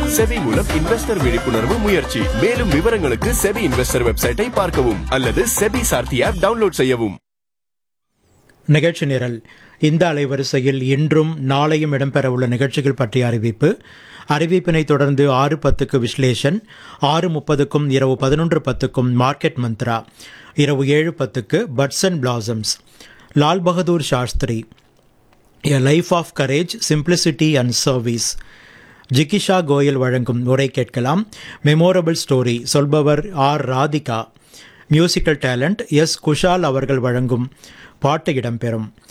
SEBI மூலம் investor விழிப்புணர்வு முயற்சி மேலும் விவரங்களுக்கு செபி இன்வெஸ்டர் வெப்சைட்டை பார்க்கவும் அல்லது செபி சார்த்தி ஆப் டவுன்லோட் செய்யவும் நிகழ்ச்சி நிரல் இந்த அலைவரிசையில் இன்றும் நாளையும் இடம்பெறவுள்ள நிகழ்ச்சிகள் பற்றிய அறிவிப்பு அறிவிப்பினை தொடர்ந்து ஆறு பத்துக்கு விஸ்லேஷன் ஆறு முப்பதுக்கும் இரவு பதினொன்று பத்துக்கும் மார்க்கெட் மந்த்ரா இரவு ஏழு பத்துக்கு buds and blossoms Lal Bahadur Shastri a life of courage simplicity and service ஜிகிஷா கோயல் வழங்கும் உரை கேட்கலாம் மெமோரபிள் ஸ்டோரி சொல்பவர் R Radhika musical talent S Kushal அவர்கள் வழங்கும் பாட்டு இடம்பெறும்